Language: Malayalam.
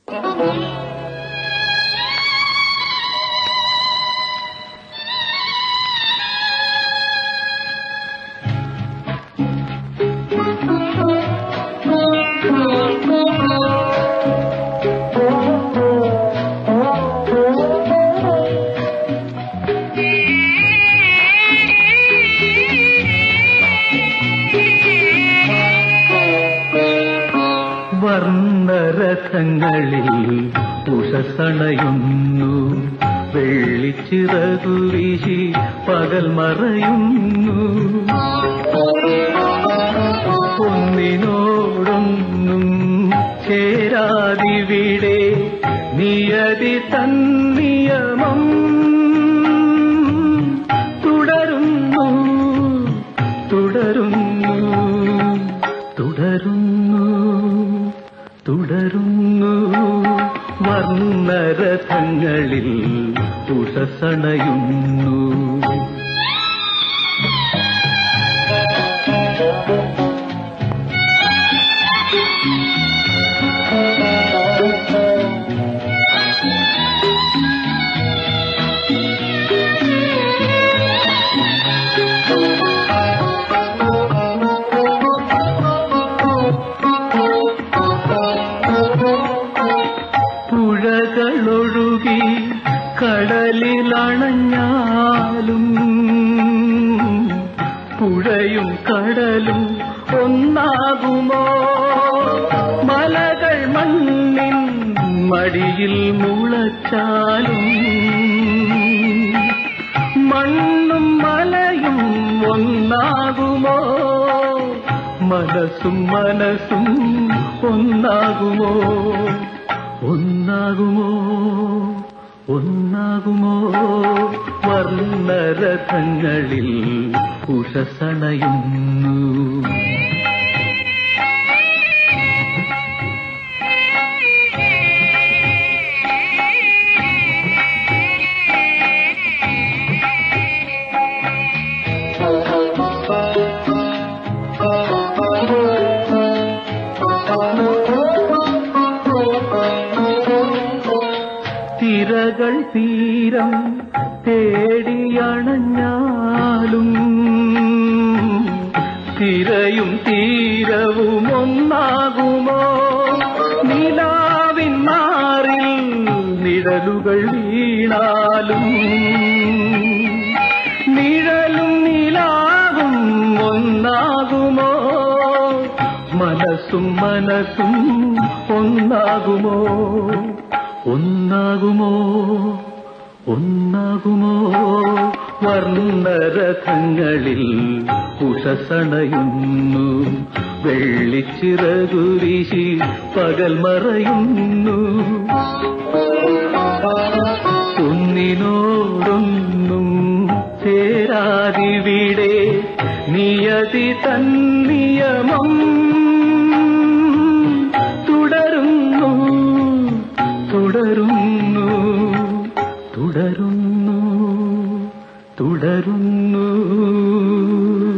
വർണ്ണരഥങ്ങളിൽ ഉഷസണയുന്നു വെള്ളിച്ചിറകു വീശി പകൽ മറയുന്നു ഒന്നിനോടൊന്നും ചേരാതിവിടെ നിയതി തന്നിയമം തുടരുന്നു തുടരുന്നു തുടരുന്നു തുടരുന്നു വർണ്ണരഥങ്ങളിൽ ഉഷസണയുന്നു പുഴകളൊഴുകി കടലിലണഞ്ഞാലും പുഴയും കടലും ഒന്നാകുമോ മലകൾ മണ്ണിൻ മടിയിൽ മുളച്ചാലും മണ്ണും മലയും ഒന്നാകുമോ മനസ്സും മനസ്സും ഒന്നാകുമോ ഒന്നാകുമോ ഒന്നാകുമോ വർണ്ണരഥങ്ങളിൽ ഉഷസണയുന്നു തിരകൾ തീരം തേടിയണഞ്ഞാലും തിരയും തീരവും ഒന്നാകുമോ നിലാവിൻ മാറിൽ നിഴലുകൾ വീണാലും നിഴലും നിലാവും ഒന്നാകുമോ മനസ്സും മനസ്സും ഒന്നാകുമോ ഒന്നാകുമോ ഒന്നാകുമോ വർണ്ണരഥങ്ങളിൽ ഉഷസണയുന്നു വെള്ളിച്ചിറകു വീശി പകൽ മറയുന്നു ഒന്നിനോടൊന്നും ചേരാതിവിടെ നിയതി തന്നിയമം തുടരുന്നു തുടരുന്നു തുടരുന്നു തുടരുന്നു